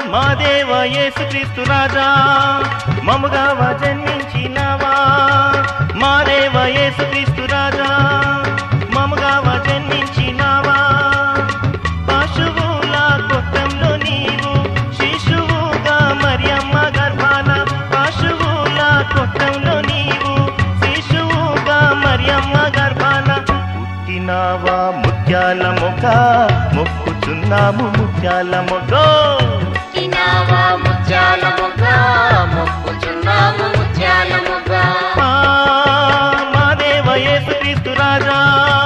మా దేవ యేసుక్రీస్తు రాజా మముగావ జన్మించినవా మా దేవ యేసుక్రీస్తు రాజా మముగావ జన్మించినవా పశువుల కొట్టంలో నీవు శిశువుగా మరియమ్మ గర్భాన పశువుల కొట్టంలో నీవు శిశువుగా మరియమ్మ గర్భాన పుట్టినావా ముత్యాల మొక్క మొక్కుచున్నాము ముత్యాల మొగ్గ తినావా ముత్యాల మొగ్గ మొక్కుచున్నాము ముత్యాల మొగ్గ ఆ, మా దేవ యేసుక్రీస్తు రాజా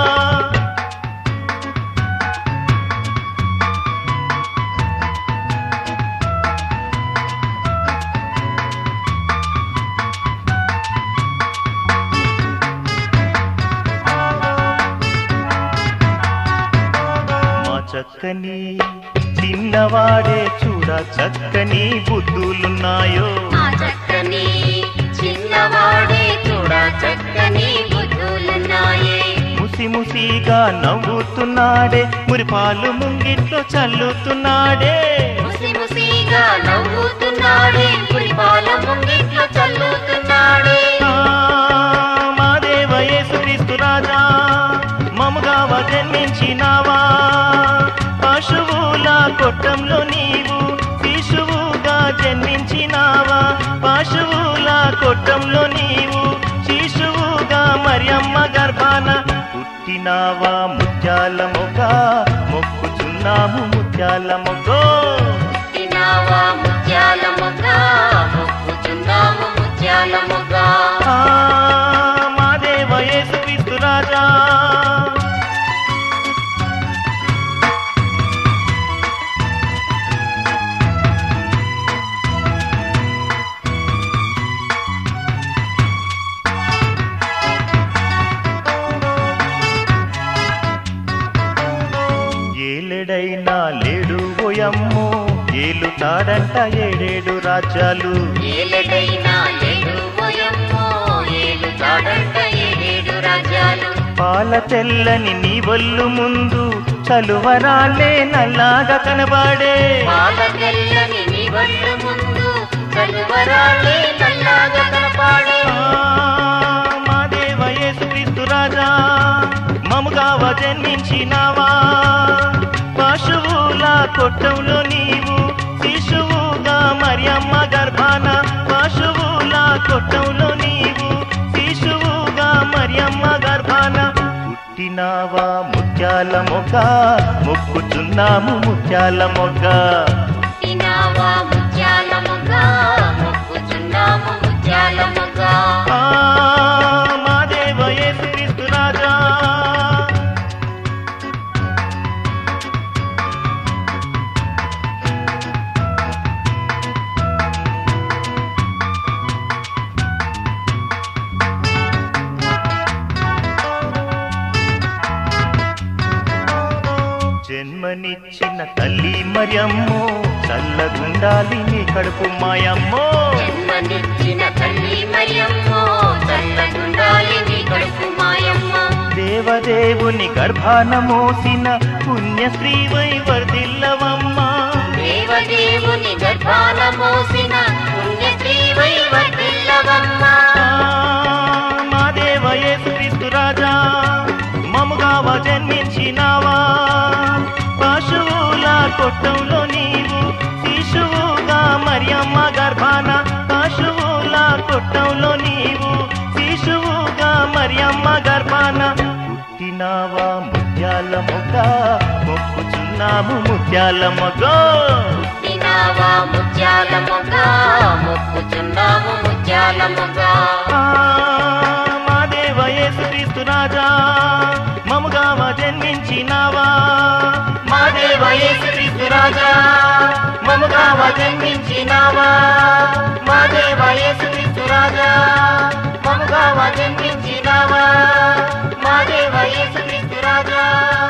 మా చక్కని చిన్నవాడే చూడ చక్కని బుద్ధులున్నాయో మా చక్కని చిన్నవాడే చూడ చక్కని బుద్ధులున్నాయే ముసి ముసిగా నవ్వుతున్నాడే మురిపాలు ముంగిట్లో చల్లుతున్నాడే ముసి ముసిగా నవ్వుతున్నాడే పులిపాల ముంగిట్లో చల్లుతున్నాడే ఆ, మా దేవ యేసుక్రీస్తు రాజా మముగావ జన్మించినావా పశువుల కొట్టంలో నీవు శిశువుగా జన్మించినావా పశువుల కొట్టంలో నీవు శిశువుగా మరియమ్మ గర్భాన పుట్టినావా ముత్యాల మొగ మొక్కుచున్నాము ముత్యాల మొగ్గో తినావా ముత్యాల మొగ్గ మొక్కుచున్నాము ముత్యాల మొగ్గ ఆ, మా దేవ యేసుక్రీస్తు రాజా ఏలెడైనా లేడు ఓయమ్మో ఏలుతాడంట ఏడేడు రాజ్యాలు ఏలెడైనా ఏడు పోయమ్మో ఏలు చాడంట ఏడేడు రాజ్యాలు పాల తెల్లని నీ వల్లు ముందు చలువరాలే నల్లాగా కనబాడే పాల తెల్లని నీ వళ్ళు ముందు చలువరాలే నల్లాగా కనపాడే ఆ, మా దేవ యేసుక్రీస్తు రాజా మముగావ జన్మించినావా పశువుల కొట్టంలో నీవు శిశువుగా మరియమ్మ గర్భాన పశువుల కొట్టంలో నీవు శిశువుగా మరియమ్మ గర్భాన పుట్టినావా ముత్యాల మొగ్గ మొక్కుచున్నాము ముత్యాల మొగ్గ తినావా ముత్యాల మొగ్గ మొక్కుచున్నాము ముత్యాల మొగ్గ ఆ, మా దేవ యేసుక్రీస్తు రాజా జన్మనిచ్చిన తల్లి మరియమ్మో చల్లగుండాలి నీ కడుపు మాయమ్మో జన్మనిచ్చిన తల్లి మరియమ్మో చల్లగుండాలి నీ కడుపు మాయమ్మ దేవదేవుని గర్భాన మోసిన పుణ్య శ్రీవై వర్ధిల్లవమ్మా దేవదేవుని గర్భాన మోసిన పుణ్యశ్రీవై వర్ధిల్లవమ్మ ఆ, మా దేవ యేసుక్రీస్తు రాజా మముగావ జన్మించినావా పశువుల కొట్టంలో నీవు శిశువుగా మరియమ్మ గర్భాన పశువుల కొట్టంలో నీవు శిశువుగా మరియమ్మ గర్భాన పుట్టినావా ముత్యాల మొగ్గ మొక్కుచున్నాము ముత్యాల మొగ్గ తినావా ముత్యాల మొగ్గ మొక్కుచున్నాము ముత్యాల మొగ్గ ఆ, మా దేవ యేసుక్రీస్తు రాజా మముగావ జన్మించినావా మా దేవ యేసుక్రీస్తు రాజా మముగావ జన్మించినావా మా దేవ యేసుక్రీస్తు రాజా మముగావ జన్మించినావా మా దేవ యేసుక్రీస్తు రాజా